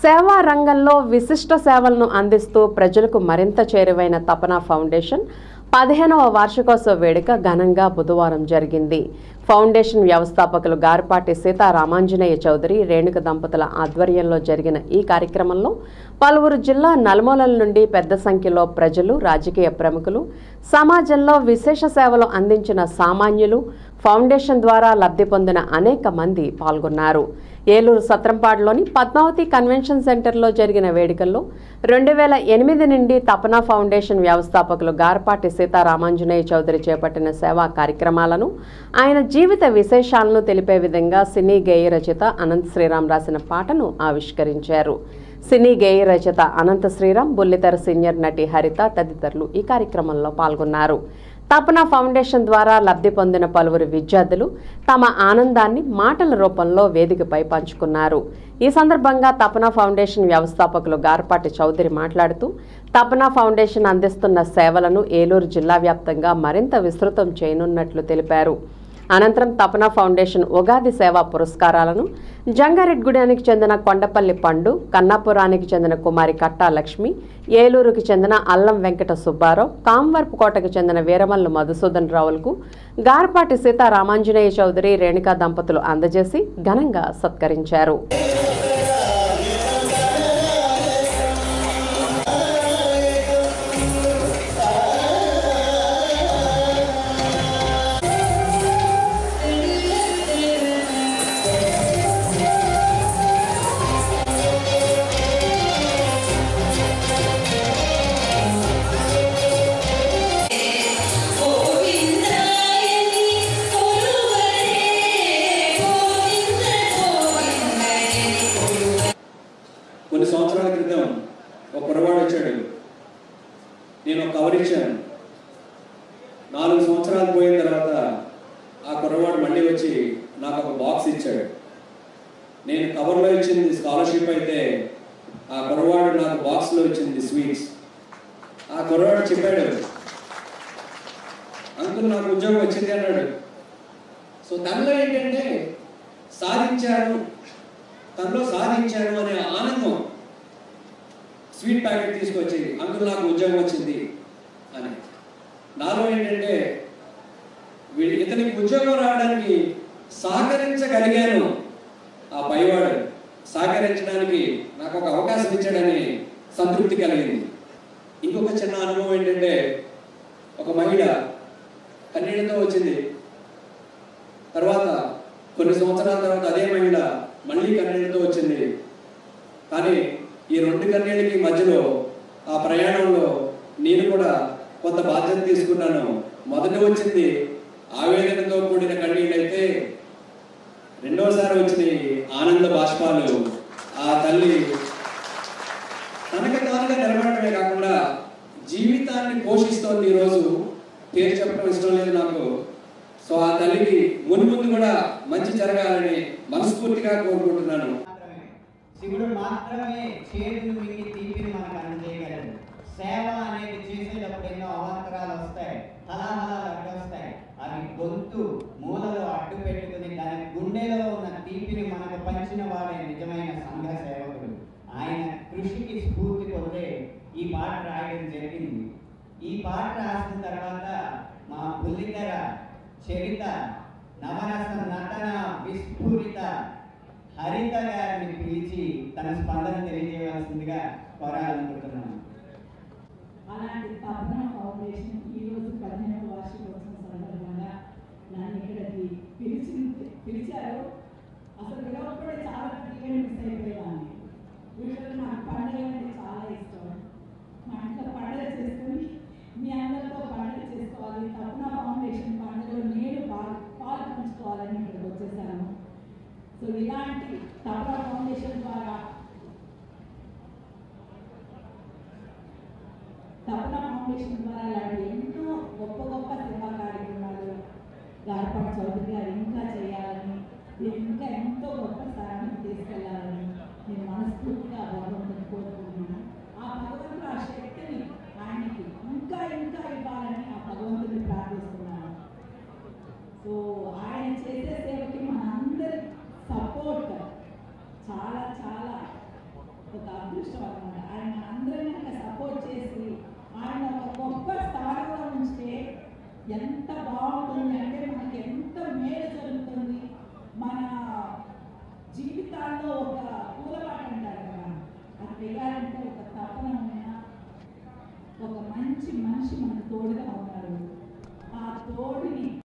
సేవా రంగంలో విశిష్ట సేవలను అందిస్తూ ప్రజలకు మరింత చేరువైన తపన ఫౌండేషన్ పదిహేనవ వార్షికోత్సవ వేడుక ఘనంగా బుధవారం జరిగింది ఫౌండేషన్ వ్యవస్థాపకులు గారిపాటి సీతారామాంజనేయ చౌదరి రేణుక దంపతుల ఆధ్వర్యంలో జరిగిన ఈ కార్యక్రమంలో పలువురు జిల్లా నలుమూలల నుండి పెద్ద సంఖ్యలో ప్రజలు రాజకీయ ప్రముఖులు సమాజంలో విశేష సేవలు అందించిన సామాన్యులు ఫౌండేషన్ ద్వారా లబ్ధి పొందిన అనేక మంది పాల్గొన్నారు ఏలూరు సత్రంపాడులోని పద్మావతి కన్వెన్షన్ సెంటర్లో జరిగిన వేడుకల్లో రెండు వేల ఎనిమిది నుండి తపనా ఫౌండేషన్ వ్యవస్థాపకులు గారపాటి సీతారామాంజనేయ చౌదరి చేపట్టిన సేవా కార్యక్రమాలను ఆయన జీవిత విశేషాలను తెలిపే విధంగా సినీ గేయ రచయిత అనంత్ శ్రీరామ్ రాసిన పాటను ఆవిష్కరించారు సినీ గేయ రచయిత అనంత శ్రీరామ్ బుల్లితెర సీనియర్ నటి హరిత తదితరులు ఈ కార్యక్రమంలో పాల్గొన్నారు తపన ఫౌండేషన్ ద్వారా లబ్ధి పొందిన పలువురు విద్యార్థులు తమ ఆనందాన్ని మాటల రూపంలో వేదికపై పంచుకున్నారు ఈ సందర్భంగా తపన ఫౌండేషన్ వ్యవస్థాపకులు గారపాటి చౌదరి మాట్లాడుతూ తపన ఫౌండేషన్ అందిస్తున్న సేవలను ఏలూరు జిల్లా వ్యాప్తంగా మరింత విస్తృతం చేయనున్నట్లు తెలిపారు అనంతరం తపన ఫౌండేషన్ ఉగాది సేవా పురస్కారాలను జంగారెడ్గూడెనికి చెందిన కొండపల్లి పండు కన్నాపురానికి చెందిన కుమారి కట్టా లక్ష్మి ఏలూరుకి చెందిన అల్లం వెంకట సుబ్బారావు కాంవర్పుకోటకు చెందిన వీరమల్లు మధుసూదన్ రావులకు గారపాటి సీతారామాంజనేయ చౌదరి రేణుకా దంపతులు అందజేసి ఘనంగా సత్కరించారు కొన్ని సంవత్సరాల క్రితం ఒక కుర్రవాడు వచ్చాడు నేను ఒక కవర్ ఇచ్చాను నాలుగు సంవత్సరాలు పోయిన తర్వాత ఆ కుర్రవాడు మళ్ళీ వచ్చి నాకు ఒక బాక్స్ ఇచ్చాడు నేను కవర్లో ఇచ్చింది స్కాలర్షిప్ అయితే ఆ కుర్రవాడు నాకు బాక్స్లో ఇచ్చింది స్వీట్స్ ఆ కుర్రవాడు చెప్పాడు అంకుల్ నాకు ఉద్యోగం వచ్చింది అన్నాడు సో తనలో ఏంటంటే సాధించాను తనలో సాధించాను అనే ఆనందం స్వీట్ ప్యాకెట్ తీసుకొచ్చి అంకుల్ నాకు ఉద్యోగం వచ్చింది అని నాలో ఏంటంటే వీడి ఇతనికి ఉద్యోగం రావడానికి సహకరించగలిగాను ఆ పైవాడు సహకరించడానికి నాకు ఒక అవకాశం ఇచ్చాడని సంతృప్తి కలిగింది ఇంకొక చిన్న అనుభవం ఏంటంటే ఒక మహిళ కన్నీళ్లతో వచ్చింది తర్వాత కొన్ని సంవత్సరాల తర్వాత అదే మహిళ మళ్ళీ కన్నీళ్లతో వచ్చింది కానీ ఈ రెండు కన్నీళ్ళకి మధ్యలో ఆ ప్రయాణంలో నేను కూడా కొంత బాధ్యత తీసుకున్నాను మొదట వచ్చింది ఆవేదనతో కూడిన కన్నీళ్ళైతే రెండోసారి వచ్చిన ఆనంద బాష్పాలు ఆ తల్లి తనకి తానుగా నిలబడటమే కాకుండా జీవితాన్ని పోషిస్తోంది ఈరోజు పేరు చెప్పడం ఇష్టం లేదు నాకు సో ఆ తల్లికి ముందు ముందు కూడా మంచి జరగాలని మనస్ఫూర్తిగా కోరుకుంటున్నాను శివుడు మాత్రమే చేదును మింగి తీపిని మనకు అందజేయగలడు సేవ అనేది చేసేటప్పుడు ఎన్నో అవాంతరాలు వస్తాయి హలాహలాలు అడ్డొస్తాయి అవి గొంతు మూలలో అడ్డు పెట్టుకుని దాని గుండెలో ఉన్న తీపిని మనకు పంచిన వాడే నిజమైన సంఘ సేవకుడు ఆయన కృషికి స్ఫూర్తి పొందే ఈ పాట రాయడం జరిగింది ఈ పాట రాసిన తర్వాత మా బుల్లితెర చరిత నవరస నటన విస్ఫూరిత హరిత గారిని పిలిచి తన స్పందన తెలియజేయవలసిందిగా కోరాలనుకుంటున్నాను అలాంటి తపన ఫౌండేషన్ ఈరోజు పదిహేను వార్షికోత్సవం సందర్భంగా నన్ను ఇక్కడికి పిలిచి పిలిచారు అసలు పిలవకపోతే చాలా ఫ్రీగా మిస్ అయిపోయేదాన్ని వీళ్ళకి నాకు పండుగ అంటే చాలా ఇష్టం మా ఇంట్లో పండుగ చేసుకొని మీ అందరితో పండుగ చేసుకోవాలి తపన ఫౌండేషన్ పండుగలో నేను పాలు పాలు పంచుకోవాలని ఇక్కడికి వచ్చేసాను సో ఇలాంటి తపన ఫౌండేషన్ ద్వారా తపన ఫౌండేషన్ ద్వారా ఇలాంటి ఎన్నో గొప్ప గొప్ప సేవా కార్యక్రమాలు గార్పాటి చౌదరి గారు ఇంకా చేయాలని మీరు ఇంకా ఎంతో గొప్ప స్థానానికి తీసుకెళ్లాలని నేను మనస్ఫూర్తిగా భగవంతుని కోరుకుంటున్నాను ఆ భగవంతుడు ఆ శక్తిని ఆయనకి ఇంకా ఇంకా ఇవ్వాలని ఆ భగవంతుని ప్రార్థిస్తున్నాను సో ఆయన చేసే సేవకి మన అందరి సపోర్ట్ చాలా చాలా ఒక అదృష్టం అనమాట ఆయన అందరినీ కనుక సపోర్ట్ చేసి ఆయన ఒక గొప్ప స్థానంలో ఉంచితే ఎంత బాగుంటుంది అంటే మనకి ఎంత మేలు జరుగుతుంది మన జీవితాల్లో ఒక పూలపాట అంటారు కదా అది వేయాలంటే ఒక తపన ఉన్న ఒక మంచి మనిషి మన తోడుగా ఉన్నారు ఆ తోడుని